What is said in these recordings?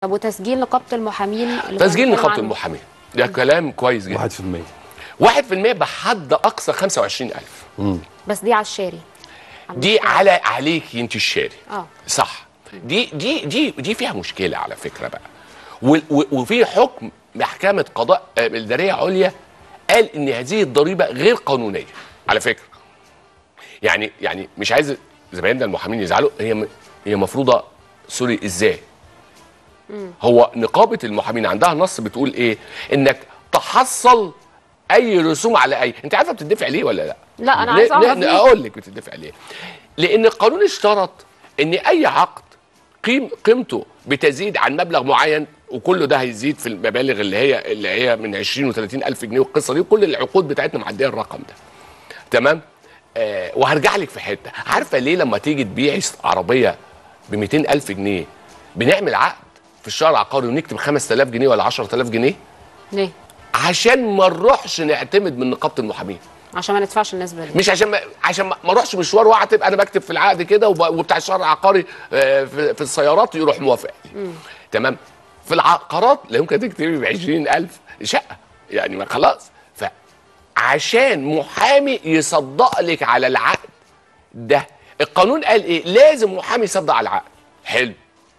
طب وتسجيل نقابه المحامين اللي تسجيل كنا بنتكلم نقابه عنه؟ المحامين ده كلام كويس جدا 1% 1% بحد اقصى 25000 بس دي على الشاري على دي المشترك. على عليك انت الشاري اه صح دي دي دي دي فيها مشكله على فكره بقى و- و- وفي حكم محكمه قضاء آه، الاداريه عليا قال ان هذه الضريبه غير قانونيه على فكره يعني يعني مش عايز زمايلنا المحامين يزعلوا هي م- هي مفروضه سوري ازاي هو نقابه المحامين عندها نص بتقول ايه انك تحصل اي رسوم على اي انت عارفه بتدفع ليه ولا لا لا، أنا ليه- عايزة أعرف ليه- ليه. اقول لك بتدفع ليه لان القانون اشترط ان اي عقد قيم قيمته بتزيد عن مبلغ معين وكله ده هيزيد في المبالغ اللي هي اللي هي من 20 و30 الف جنيه والقصه دي وكل العقود بتاعتنا معديه الرقم ده تمام آه وهرجع لك في حته عارفه ليه لما تيجي تبيعي عربيه ب 200 الف جنيه بنعمل عقد في الشهر العقاري ونكتب 5000 جنيه ولا 10000 جنيه ليه عشان ما نروحش نعتمد من نقابه المحامين عشان ما ندفعش النسبه دي مش عشان ما عشان ما ما اروحش مشوار واعتب انا بكتب في العقد كده وب- وبتاع الشهر العقاري آه، في في السيارات يروح موافق لي. تمام في العقارات لا يمكن تكتبي ب 20000 شقه يعني ما خلاص فعشان محامي يصدق لك على العقد ده القانون قال ايه لازم محامي يصدق على العقد حلو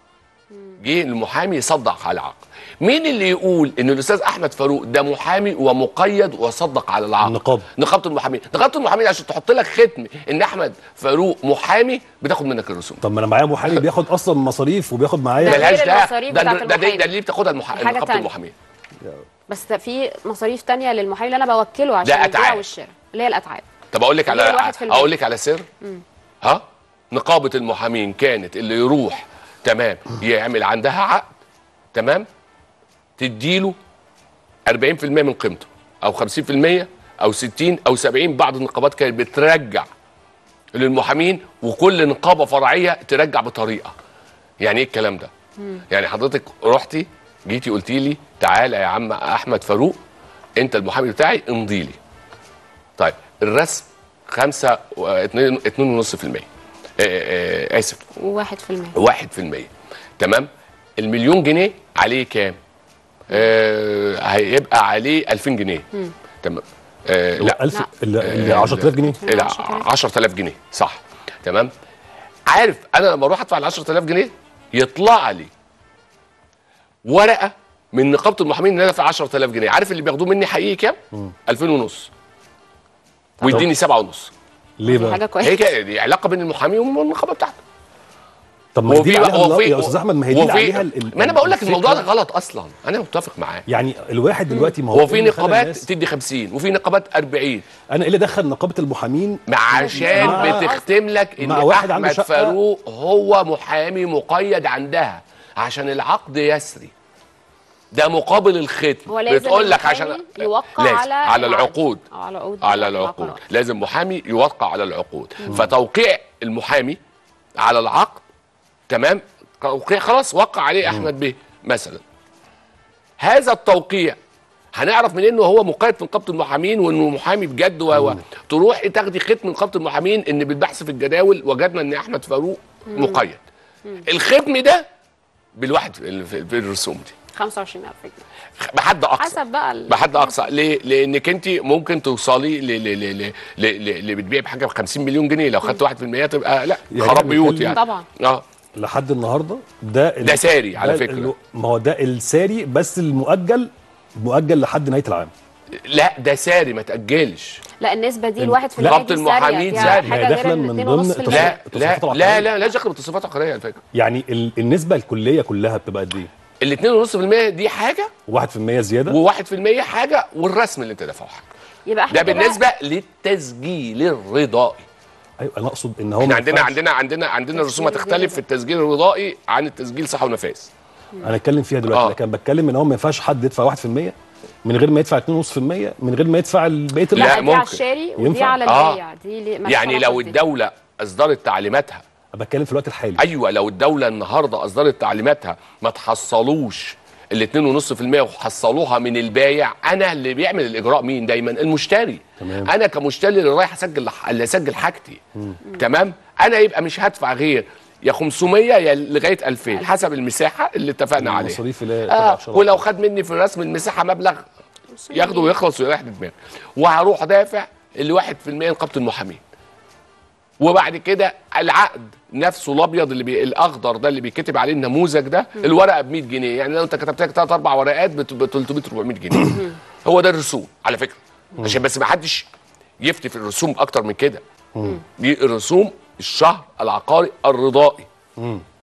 جه المحامي يصدق على العقد مين اللي يقول ان الاستاذ احمد فاروق ده محامي ومقيد وصدق على العقد النقابة. نقابه المحامين نقابه المحامين عشان تحط لك ختم ان احمد فاروق محامي بتاخد منك الرسوم طب ما انا معايا محامي بياخد اصلا مصاريف وبياخد معايا ده ملهاش غير ده المصاريف ده بتاعت ده, ده, المحامي. ده اللي بتاخدها المح... دي حاجة نقابه تانية. المحامين بس ده في مصاريف تانية للمحامي اللي انا بوكله عشان ده البيع أتعاب. والشراء اللي هي الاتعاب طب اقول لك غير على الواحد في المية. اقول لك على سر ها نقابه المحامين كانت اللي يروح تمام يعمل عندها عقد تمام تديله 40% من قيمته او 50% او 60 او 70 بعض النقابات كانت بترجع للمحامين وكل نقابه فرعيه ترجع بطريقه يعني ايه الكلام ده يعني حضرتك رحتي جيتي قلتي لي تعالى يا عم احمد فاروق انت المحامي بتاعي امضي لي طيب الرسم خمسة و- اتنين اتنين ونص في المية آه، آه، آسف وواحد في المية واحد في المية تمام المليون جنيه عليه كام آه هيبقى عليه 2000 جنيه تمام آه لا 1000 لا. ال 10000 جنيه لا 10000 جنيه صح تمام عارف انا لما اروح ادفع ال 10000 جنيه يطلع لي ورقه من نقابه المحامين ان انا دافع 10000 جنيه عارف اللي بياخدوه مني حقيقي كام 2000 ونص ويديني سبعة ونص ليه دي بقى؟ حاجه هي كويسه كده دي علاقه بين المحامي والنقابه بتاعته طب ما هي دي وفي- عليها وفي- الل- يا استاذ احمد ما هي دي وفي- عليها ال- ال- ما انا بقول لك الموضوع ده الفكرة. غلط اصلا انا متفق معاه يعني الواحد دلوقتي ما هو هو في إيه اللي خلى نقابات الناس- تدي 50 وفي نقابات 40 انا ايه اللي دخل نقابه المحامين مع عشان مع- بتختم لك ان مع واحد عنده احمد شقة- فاروق هو محامي مقيد عندها عشان العقد يسري ده مقابل الختم هو لازم بتقول لك المحامي عشان يوقع لازم. على على العقد. العقود أو على العقود على بتاعت العقود العقارات. لازم محامي يوقع على العقود فتوقيع المحامي على العقد تمام توقيع خلاص وقع عليه احمد بيه مثلا هذا التوقيع هنعرف منين انه هو مقيد في نقابه المحامين وانه محامي بجد و و- تروحي تاخدي ختم من نقابه المحامين ان بالبحث في الجداول وجدنا ان احمد فاروق مقيد الختم ده بالواحد في في- في الرسوم دي 25000 جنيه بحد اقصى حسب بقى ال- بحد اقصى ليه؟ لانك انت ممكن توصلي ل ل ل ل ل ل- ل بتبيع بحاجه ب 50 مليون جنيه لو خدت 1% تبقى لا يعني خراب إحنا بيوت بنتكلم- يعني طبعا اه لحد النهارده ده ال- ده ساري على ده فكرة. ال- ما هو ده الساري بس المؤجل مؤجل لحد نهايه العام لا ده ساري ما تاجلش لا النسبه دي الواحد في نقابة المية دي المحامين سارية، سارية. فيها هي حاجه داخلة غير من ال ضمن 2.5% لا التصرفات لا العقارية. لا لا لا دخل بالتصرفات العقاريه على فكره يعني ال- النسبه الكليه كلها بتبقى قد ايه؟ ال 2.5% دي حاجه 1% زياده و1% حاجه والرسم اللي انت دافعه حاجه يبقى احنا ده كده- بالنسبه للتسجيل الرضائي ايوه انا اقصد ان هو احنا ما عندنا ينفعش- عندنا عندنا عندنا الرسوم تسجيل هتختلف في التسجيل الرضائي عن التسجيل صحه ونفاذ انا اتكلم فيها دلوقتي آه. لكن بتكلم ان هو ما ينفعش حد يدفع 1% من غير ما يدفع 2.5% من غير ما يدفع ال- بقيه لا، لا ال- دي على ممكن. الشاري ودي ينفع؟ على آه. البيع دي ليه- ما يعني لو اختلفت دي. الدوله اصدرت تعليماتها أنا بتكلم في الوقت الحالي ايوه لو الدوله النهارده اصدرت تعليماتها ما تحصلوش ال 2.5% وحصلوها من البايع انا اللي بيعمل الاجراء مين دايما المشتري تمام. انا كمشتري اللي رايح اسجل اللي اسجل حاجتي تمام انا يبقى مش هدفع غير يا 500 يا لغايه 2000 حسب المساحه اللي اتفقنا عليها المصاريف اللي هي آه تبع الشركة. ولو خد مني في الرسم المساحه مبلغ ياخده ويخلص ويريح دماغه وهروح دافع اللي 1% نقابه المحامين وبعد كده العقد نفسه الابيض اللي بي... الاخضر ده اللي بيكتب عليه النموذج ده الورقه ب 100 جنيه يعني لو انت كتبت لك ثلاث اربع ورقات ب 300 400 جنيه هو ده الرسوم على فكره عشان بس ما حدش يفتي في الرسوم اكتر من كده دي الرسوم الشهر العقاري الرضائي